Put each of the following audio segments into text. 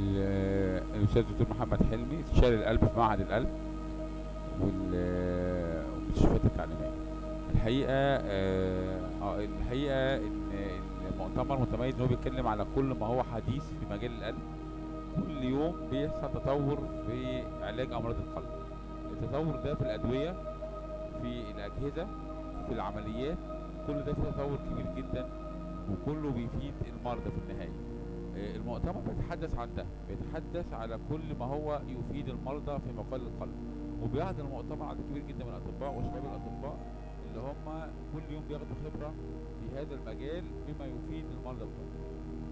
ال- الاستاذ الدكتور محمد حلمي استشاري القلب في معهد القلب وال- والمستشفيات التعليميه الحقيقه آه آه، الحقيقه ان المؤتمر متميز ان هو بيتكلم على كل ما هو حديث في مجال القلب كل يوم بيحصل تطور في علاج امراض القلب التطور ده في الادويه في الاجهزه في العمليات كل ده فيه تطور كبير جدا وكله بيفيد المرضى في النهايه آه، المؤتمر بيتحدث عن ده بيتحدث على كل ما هو يفيد المرضى في مقال القلب وبيعرض المؤتمر عدد كبير جدا من الاطباء وشباب الاطباء اللي هم كل يوم بياخدوا خبره في هذا المجال بما يفيد المرضى بتوعهم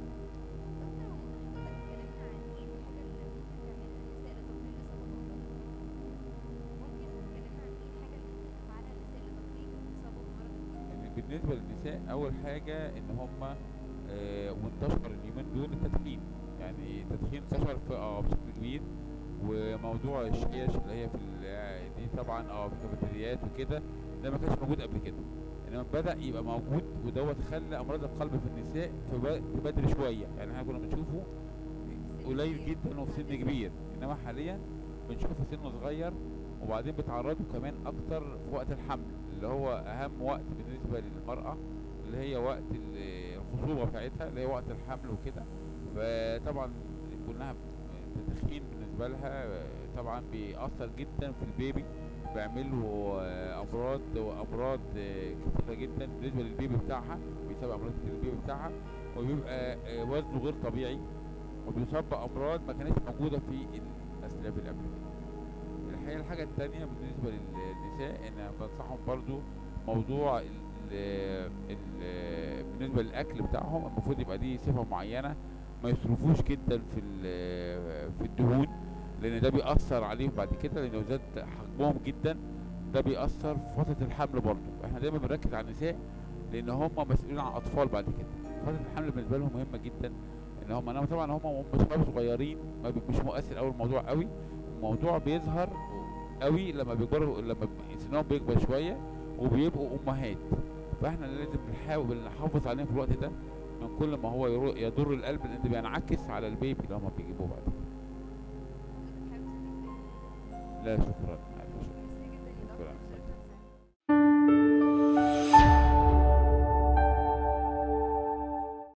يعني بالنسبه للنساء اول حاجه ان هم آه وانتشر اليومين دول التدخين يعني التدخين انتشر في اه بشكل كبير وموضوع الشيش اللي هي في ال- دي طبعا اه في الكافيتريات وكده ده ما كانش موجود قبل كده انما بدا يبقى موجود ودوت خلى امراض القلب في النساء في ب- في بدري شويه يعني احنا كنا بنشوفه قليل جدا وفي سن كبير انما حاليا بنشوفه في سن صغير وبعدين بيتعرضوا كمان اكتر في وقت الحمل اللي هو اهم وقت بالنسبه للمراه اللي هي وقت ال- الخصوبه بتاعتها اللي هي وقت الحمل وكده فطبعا كلها التدخين بالنسبه لها طبعا بيأثر جدا في البيبي بيعمل له آه، امراض وامراض آه، كتيره جدا بالنسبه للبيبي بتاعها بيسبب امراض كتير للبيبي بتاعها وبيبقى آه، وزنه غير طبيعي وبيصاب بامراض ما كانتش موجوده في الاسلاف اللي قبل كده الحقيقه الحاجه الثانيه بالنسبه للنساء ان أنا بنصحهم برضو موضوع ال ال بالنسبه للاكل بتاعهم المفروض يبقى ليه صفه معينه ما يصرفوش جدا في ال- في الدهون لان ده بيأثر عليهم بعد كده لانه زاد حجمهم جدا ده بيأثر في فتره الحمل برضو احنا دايما بنركز على النساء لان هم مسؤولين عن اطفال بعد كده فتره الحمل بالنسبه لهم مهمه جدا ان هم انما طبعا هم هم شباب صغيرين ما بي- مش مؤثر قوي الموضوع قوي الموضوع بيظهر قوي لما بيكبروا لما بي- سنهم بيكبر شويه وبيبقوا امهات فاحنا لازم نحاول نحافظ عليهم في الوقت ده من كل ما هو يرو- يضر القلب لان ده بينعكس على البيبي اللي هم بيجيبوه بعد كده لا شكرا